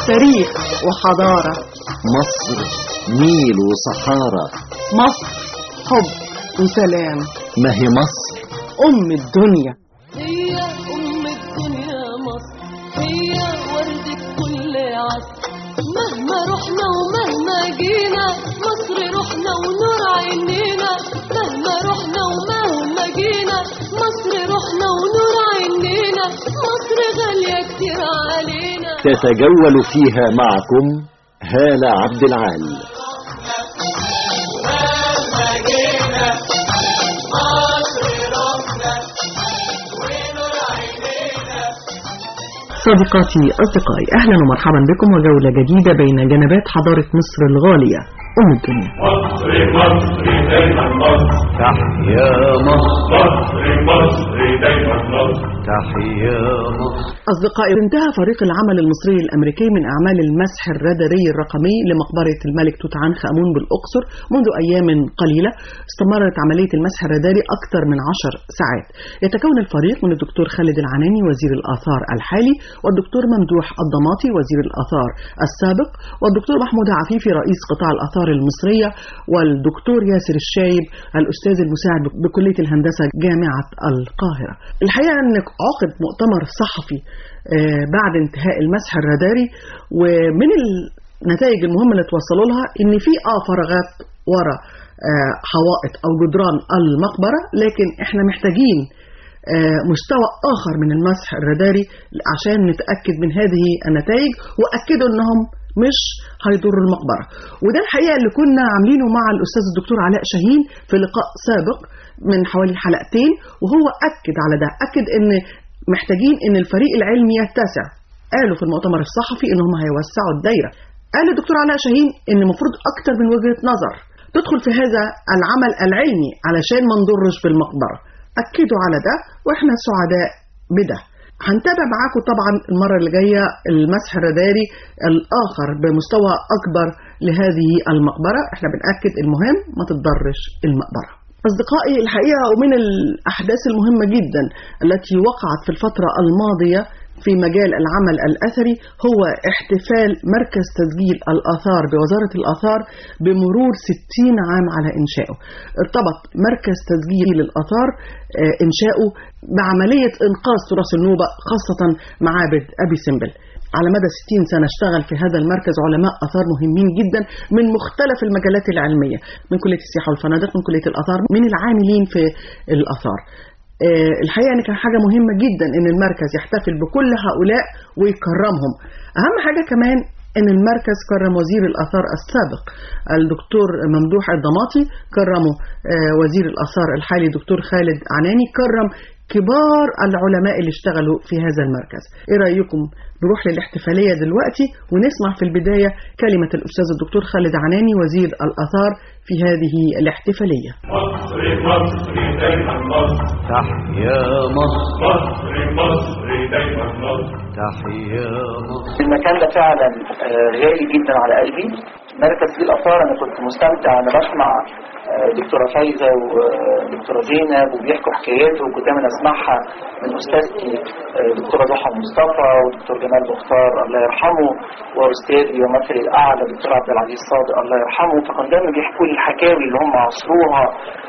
تاريخ وحضارة مصر نيل وصحارى مصر حب وسلام ما هي مصر أم الدنيا هي أم الدنيا مصر هي وردة كل عصر مهما رحنا ومهما جينا مصر رحنا ونور عينينا مهما رحنا ومهما جينا مصر رحنا ونور عينينا مصر غالية كتير علينا تتجول فيها معكم هالة عبد العال صديقاتي أصدقائي أهلا ومرحبا بكم وجولة جديدة بين جنبات حضارة مصر الغالية أم الدنيا مصر مصر دايما مصر تحيا مصر مصر مصر دايما مصر تحيا مصر أصدقائي انتهى فريق العمل المصري الأمريكي من أعمال المسح الراداري الرقمي لمقبرة الملك توت عنخ آمون بالأقصر منذ أيام قليلة استمرت عملية المسح الراداري أكثر من عشر ساعات يتكون الفريق من الدكتور خالد العناني وزير الآثار الحالي والدكتور ممدوح الضماطي وزير الآثار السابق والدكتور محمود عفيفي رئيس قطاع الآثار المصرية والدكتور ياسر الشايب الأستاذ المساعد بكلية الهندسة جامعة القاهرة الحقيقة أنك عقد مؤتمر صحفي آه، بعد انتهاء المسح الراداري ومن النتائج المهمة اللي توصلوا لها ان في اه فراغات ورا آه، حوائط او جدران المقبرة لكن احنا محتاجين آه، مستوى اخر من المسح الراداري عشان نتأكد من هذه النتائج واكدوا انهم مش هيضروا المقبرة وده الحقيقة اللي كنا عاملينه مع الأستاذ الدكتور علاء شاهين في لقاء سابق من حوالي حلقتين وهو أكد على ده أكد إن محتاجين ان الفريق العلمي يتسع قالوا في المؤتمر الصحفي انهم هيوسعوا الدايره قال الدكتور علاء شاهين ان المفروض اكتر من وجهه نظر تدخل في هذا العمل العلمي علشان ما نضرش بالمقبره اكدوا على ده واحنا سعداء بده هنتابع معاكم طبعا المرة اللي جاية المسح الراداري الآخر بمستوى أكبر لهذه المقبرة احنا بنأكد المهم ما تتضرش المقبرة أصدقائي الحقيقة ومن الأحداث المهمة جدا التي وقعت في الفترة الماضية في مجال العمل الأثري هو احتفال مركز تسجيل الآثار بوزارة الآثار بمرور 60 عام على إنشائه ارتبط مركز تسجيل الآثار آه، إنشائه بعملية إنقاذ تراث النوبة خاصة معابد أبي سمبل على مدى 60 سنة اشتغل في هذا المركز علماء آثار مهمين جدا من مختلف المجالات العلمية من كلية السياحة والفنادق من كلية الآثار من العاملين في الآثار آه، الحقيقة أن كان حاجة مهمة جدا أن المركز يحتفل بكل هؤلاء ويكرمهم أهم حاجة كمان أن المركز كرم وزير الآثار السابق الدكتور ممدوح الضماطي كرمه آه، وزير الآثار الحالي دكتور خالد عناني كرم كبار العلماء اللي اشتغلوا في هذا المركز ايه رأيكم نروح للاحتفالية دلوقتي ونسمع في البداية كلمة الأستاذ الدكتور خالد عناني وزير الآثار في هذه الاحتفالية مصر مصر دايما مصر تحيا مصر مصر مصر دايما مصر تحيا مصر المكان ده فعلا آه، غالي جدا على قلبي مركز دي الآثار أنا كنت مستمتع أنا بسمع آه، دكتورة فايزة ودكتورة زينب وبيحكوا حكايات وكنت دايما أسمعها من أستاذتي آه، دكتورة ضحى مصطفى ودكتور جمال مختار الله يرحمه وأستاذي ومثلي الأعلى دكتور عبد العزيز صادق الله يرحمه فكانوا دايما بيحكوا لي الحكاوي اللي هم عصروها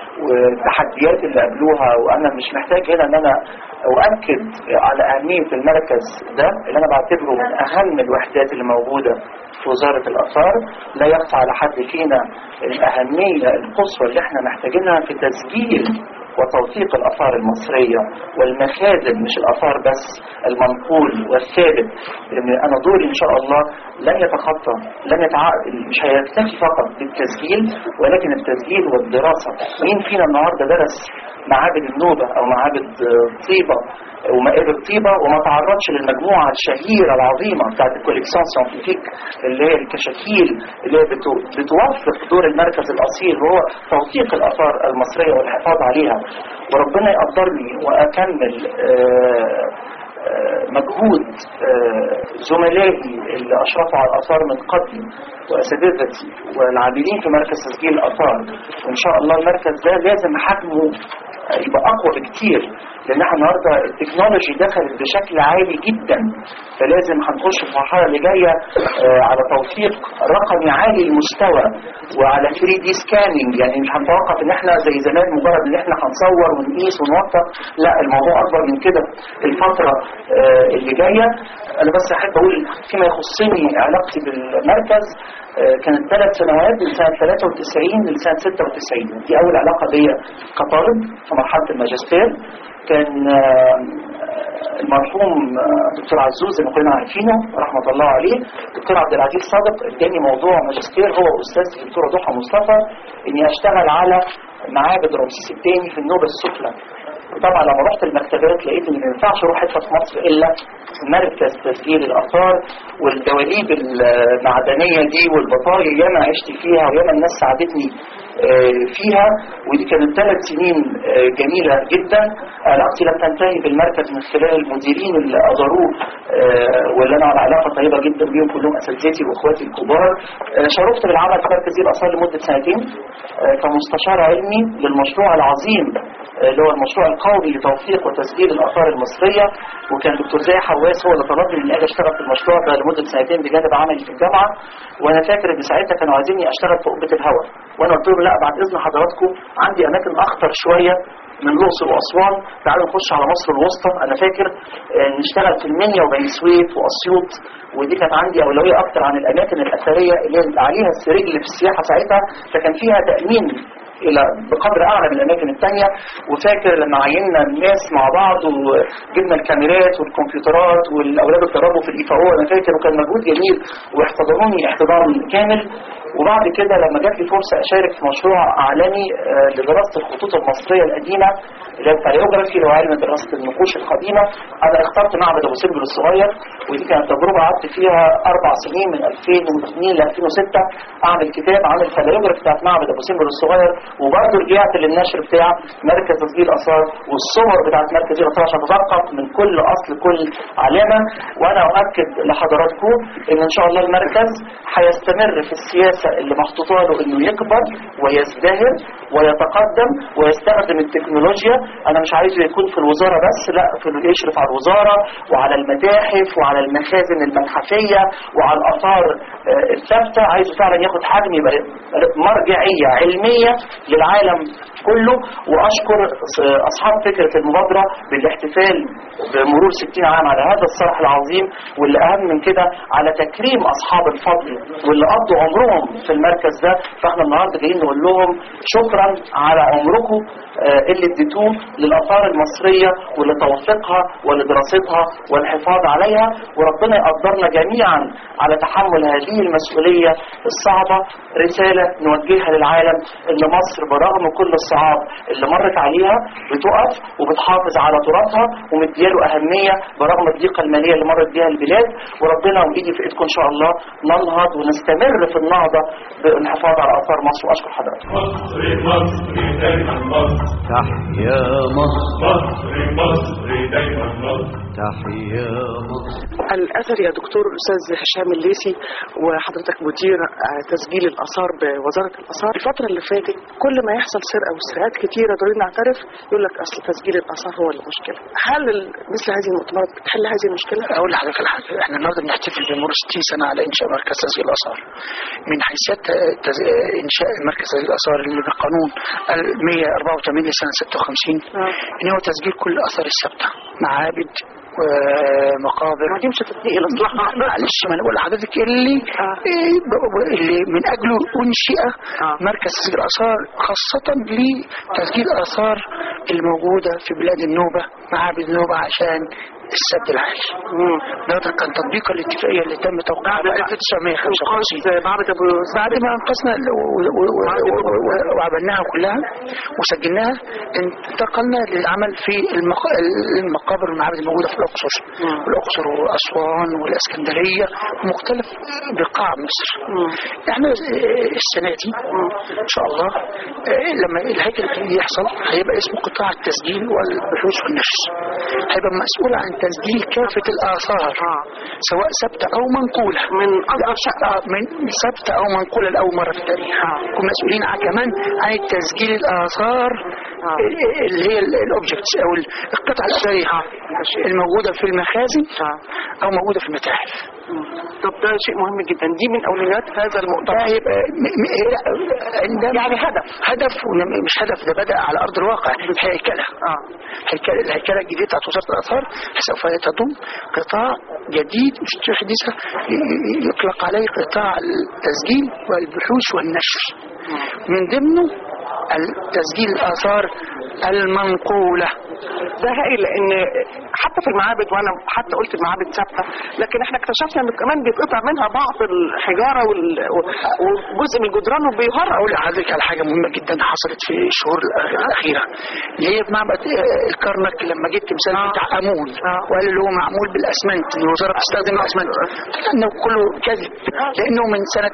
والتحديات اللي قابلوها وانا مش محتاج هنا ان انا اؤكد على اهميه المركز ده اللي انا بعتبره من اهم الوحدات اللي موجوده في وزاره الاثار لا يخفى على حد فينا الاهميه القصوى اللي احنا محتاجينها في تسجيل وتوثيق الآثار المصرية والمخازن مش الآثار بس المنقول والثابت لأن أنا دوري إن شاء الله لن يتخطى لن يتعقل مش هيكتفي فقط بالتسجيل ولكن التسجيل والدراسة مين فينا النهاردة درس معابد النوبة أو معابد آه، طيبة ومقابر طيبة وما تعرضش للمجموعة الشهيرة العظيمة بتاعت الكوليكسيون سيانتيفيك اللي هي الكشاكيل اللي هي بتو- بتوثق دور المركز الأصيل وهو توثيق الآثار المصرية والحفاظ عليها وربنا يقدرني وأكمل آه، آه، مجهود آه، زملائي اللي أشرفوا على الآثار من قبل وأساتذتي والعاملين في مركز تسجيل الآثار وإن شاء الله المركز ده لازم حجمه يبقى أقوى بكتير لان احنا النهارده التكنولوجي دخلت بشكل عالي جدا فلازم هنخش في المرحله اللي جايه آه، على توثيق رقمي عالي المستوى وعلى 3 دي سكاننج يعني مش هنتوقف ان احنا زي زمان مجرد ان احنا هنصور ونقيس ونوثق لا الموضوع اكبر من كده الفتره آه، اللي جايه انا بس احب اقول فيما يخصني علاقتي بالمركز آه، كانت ثلاث سنوات من سنه 93 لسنه 96 دي اول علاقه بيا كطالب في مرحله الماجستير كان آه، المرحوم آه، دكتور عزوز اللي كلنا عارفينه رحمه الله عليه دكتور عبد العزيز صادق اداني موضوع ماجستير هو استاذ الدكتوره ضحى مصطفى اني اشتغل على معابد رمسيس الثاني في النوبه السفلى طبعا لما رحت المكتبات لقيت ان ما ينفعش اروح حته في مصر الا مركز تسجيل الاثار والدواليب المعدنيه دي والبطايا ياما عشت فيها وياما الناس ساعدتني آه، فيها ودي كانت ثلاث سنين آه، جميله جدا علاقتي لم تنتهي بالمركز من خلال المديرين اللي اداروه آه، واللي انا على علاقه طيبه جدا بيهم كلهم اساتذتي واخواتي الكبار آه، شرفت بالعمل في مركز الاثار لمده سنتين آه، كمستشار علمي للمشروع العظيم اللي هو المشروع القومي لتوثيق وتسجيل الاثار المصريه وكان دكتور زاهي حواس هو اللي طلبني اني اجي اشتغل في المشروع ده لمده سنتين بجانب عملي في الجامعه وانا فاكر ان ساعتها كانوا عايزيني اشتغل في قبه الهواء وانا قلت لهم لا بعد اذن حضراتكم عندي اماكن اخطر شويه من الاقصر واسوان تعالوا نخش على مصر الوسطى انا فاكر آه، نشتغل في المنيا وبني سويف واسيوط ودي كانت عندي اولويه اكتر عن الاماكن اثريه اللي عليها السرجل في السياحه ساعتها فكان فيها تامين الى بقدر اعلى من الاماكن الثانيه وفاكر لما عيننا الناس مع بعض وجبنا الكاميرات والكمبيوترات والاولاد اتدربوا في الايفاو انا فاكر وكان مجهود جميل واحتضنوني احتضان كامل وبعد كده لما جات لي فرصه اشارك في مشروع عالمي آه، لدراسه الخطوط المصريه القديمه اللي هي الباليوجرافي اللي هو علم دراسه النقوش القديمه انا اخترت معبد ابو سمبل الصغير ودي كانت تجربه قعدت فيها اربع سنين من 2002 ل 2006 اعمل كتاب عن الباليوجرافي بتاعت معبد ابو سمبل الصغير وبرضه رجعت للنشر بتاع مركز تسجيل اثار والصور بتاعت مركز الاثار عشان اتثقف من كل اصل كل علامه وانا اؤكد لحضراتكم ان ان شاء الله المركز هيستمر في السياسه اللي محطوطه له انه يكبر ويزدهر ويتقدم ويستخدم التكنولوجيا انا مش عايزه يكون في الوزاره بس لا في انه يشرف على الوزاره وعلى المتاحف وعلى المخازن المتحفيه وعلى الاثار آه، الثابته عايزه فعلا ياخد حجم يبقى مرجعيه علميه للعالم كله واشكر آه، اصحاب فكره المبادره بالاحتفال بمرور 60 عام على هذا الصرح العظيم واللي اهم من كده على تكريم اصحاب الفضل واللي قضوا عمرهم في المركز ده فاحنا النهارده جايين نقول لهم شكرا على عمركم آه، اللي اديتوه للاثار المصريه ولتوثيقها ولدراستها والحفاظ عليها وربنا يقدرنا جميعا على تحمل هذه المسؤوليه الصعبه رساله نوجهها للعالم ان مصر برغم كل الصعاب اللي مرت عليها بتقف وبتحافظ على تراثها ومدياله اهميه برغم الضيقه الماليه اللي مرت بيها البلاد وربنا وايدي في ايدكم ان شاء الله ننهض ونستمر في النهضه بالحفاظ على اثار مصر واشكر حضراتكم مصري مصري دايما مصر تحيا مصر مصري مصري دايما مصر تحيا مصر الأثر يا دكتور أستاذ هشام الليسي وحضرتك مدير آه، تسجيل الآثار بوزارة الآثار الفترة اللي فاتت كل ما يحصل سرقة وسرقات كتيرة ضروري نعترف يقول لك أصل تسجيل الآثار هو المشكلة هل ال- مثل هذه المؤتمرات بتحل هذه المشكلة؟ اقول لحضرتك على حاجه احنا النهارده بنحتفل بمرور 60 سنه على انشاء مركز تسجيل الاثار من حيثيات تز... انشاء مركز تسجيل الاثار اللي بقانون ال 184 سنه 56 آه. ان هو تسجيل كل الاثار الثابته معابد ومقابر ما دي مش هتتنقل الإصلاح معلش ما انا بقول لحضرتك اللي آه. إيه ب- ب- اللي من اجله انشئ آه. مركز تسجيل الاثار خاصه لتسجيل الاثار الموجوده في بلاد النوبه معابد النوبه عشان السد العالي ده كان تطبيقا للاتفاقيه اللي تم توقيعها بعد 1955 إنقاذ معبد أبو بعد ما انقذنا ال- و- و- و- و- و- وعملناها كلها وسجلناها انتقلنا للعمل في المق- المقابر والمعابد الموجوده في الاقصر والاقصر واسوان والاسكندريه ومختلف بقاع مصر احنا اه، السنه دي ان شاء الله اه، لما الهيكل الجديد يحصل هيبقى اسمه قطاع التسجيل والبحوث والنشر هيبقى مسؤول عن تسجيل كافه الاثار سواء ثابته او منقوله من أصغر شقة من ثابتة أو منقولة لأول مرة في التاريخ يكون مسؤولين عن كمان عن تسجيل الآثار اللي هي الاوبجكتس او القطع الاثريه الموجوده في المخازن او موجوده في المتاحف طب ده شيء مهم جدا دي من اولويات هذا المؤتمر ده يبقى م- م- لا، عندما يعني هدف هدف ون- مش هدف ده بدا على ارض الواقع هيكله اه هيكله الهيكله الجديده بتاعت وزاره الاثار سوف تضم قطاع جديد مستحدثه ي- يطلق عليه قطاع التسجيل والبحوث والنشر من ضمنه التسجيل الاثار المنقوله ده هائل لان حتى في المعابد وانا حتى قلت المعابد ثابته لكن احنا اكتشفنا ان كمان بيتقطع منها بعض الحجاره وال- وجزء من الجدران وبيهرب اقول لحضرتك على حاجه مهمه جدا حصلت في الشهور الأخ- الاخيره اللي هي في معبد آه، الكرنك لما جبت مثال بتاع امون وقال اللي هو معمول بالاسمنت الوزاره بتستخدم الاسمنت طلع انه كله كذب لانه من سنه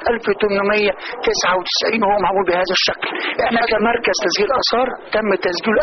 1899 وهو معمول بهذا الشكل احنا كمركز تسجيل اثار تم تسجيله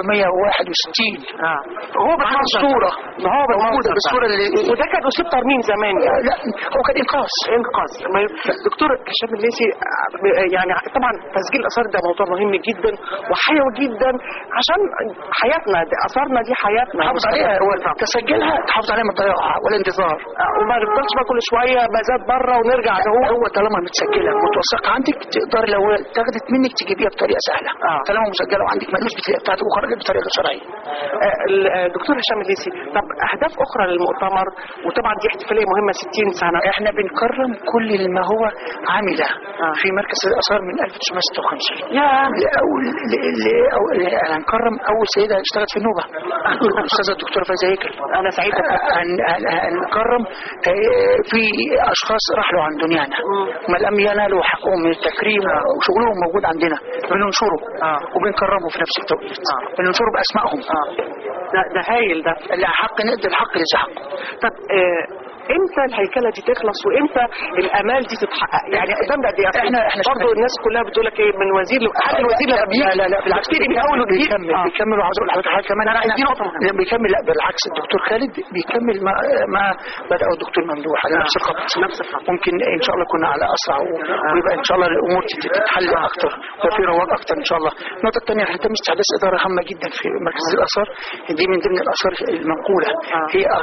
1961 اه هو معاه الصوره ما هو موجوده بالصوره اللي وده كان اسلوب ترميم زمان يعني لا هو كان انقاذ انقاذ ما ي- دكتور هشام الليثي آه، يعني طبعا تسجيل الاثار ده موضوع مهم جدا وحيوي جدا عشان حياتنا دي اثارنا دي حياتنا تحافظ عليها هو تسجلها تحافظ عليها من الضياع والانتظار آه، وما نفضلش بقى كل شويه مزاد بره ونرجع هو هو طالما متسجله متوثقه عندك تقدر لو اتاخدت منك تجيبيها بطريقه سهله آه. طالما مسجله وعندك مالوش بتلاقي بتاعته وخرجت بطريقه شرعيه آه، ال- آه، دكتور هشام الليثي طب اهداف اخرى للمؤتمر وطبعا دي احتفاليه مهمه 60 سنه احنا بنكرم كل ما هو عمل آه. في مركز الاثار من 1956 يا لأول ل- ل- أو- ل- هنكرم اول سيده اشتغلت في النوبه الاستاذه الدكتوره فايزه هيكل انا سعيده هن- هن- هنكرم آه، في اشخاص رحلوا عن دنيانا ما لم ينالوا حقهم من التكريم وشغلهم موجود عندنا بننشره آه. وبنكرمه في نفس التوقيت آه. بننشره باسمائهم ده, ده هايل ده اللي حق ندي الحق اللي حقه طب آه، امتى الهيكله دي تخلص وامتى الامال دي تتحقق يعني قدام قد ايه إحنا- إحنا برضه شغالين. الناس كلها بتقول لك ايه من وزير ل- هل الوزير لما بيجي لا لا لا بالعكس بيبتدي من اول وجديد بيكمل آه. بيكمل وعاوز اقول لحضرتك حاجه كمان لا، احنا دي نقطة مهمة. لا، بيكمل لا بالعكس الدكتور خالد بيكمل ما ما بدأه الدكتور ممدوح على نفس الخط نفس الخط. ممكن ان شاء الله كنا على اسرع و- ويبقى ان شاء الله الامور تت- تتحل اكتر وفي رواج اكتر ان شاء الله النقطه الثانيه احنا تم استحداث اداره هامه جدا في مركز الاثار دي من ضمن الاثار المنقوله هي آه،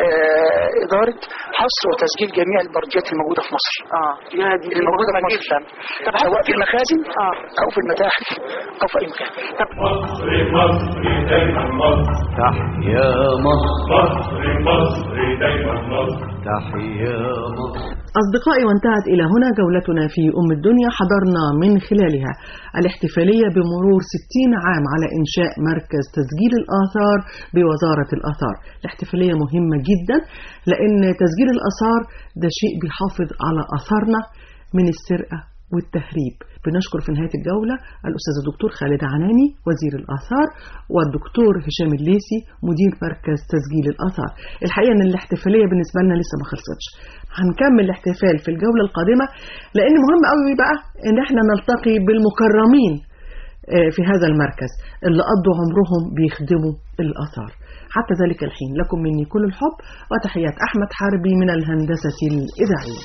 آه، اداره حصر وتسجيل جميع البرديات الموجوده في مصر اه يا دي الموجوده في مهمة مصر جدا طب سواء في المخازن اه او في المتاحف او في اي مكان مصر مصر دايما مصر تحيا مصر مصر مصر دايما مصر تحيا مصر أصدقائي وانتهت إلى هنا جولتنا في أم الدنيا حضرنا من خلالها الاحتفالية بمرور 60 عام على إنشاء مركز تسجيل الآثار بوزارة الآثار الاحتفالية مهمة جدا لأن تسجيل الآثار ده شيء بيحافظ على آثارنا من السرقة والتهريب بنشكر في نهاية الجولة الأستاذ الدكتور خالد عناني وزير الآثار والدكتور هشام الليسي مدير مركز تسجيل الآثار الحقيقة أن الاحتفالية بالنسبة لنا لسه ما خلصتش هنكمل الاحتفال في الجولة القادمة لأن مهم قوي بقى أن احنا نلتقي بالمكرمين آه، في هذا المركز اللي قضوا عمرهم بيخدموا الآثار حتى ذلك الحين لكم مني كل الحب وتحيات أحمد حربي من الهندسة الإذاعية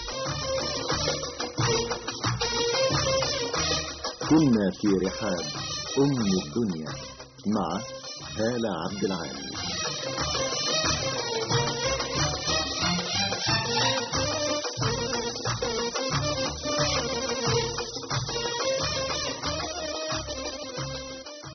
كنا في رحاب أم الدنيا مع هالة عبد العال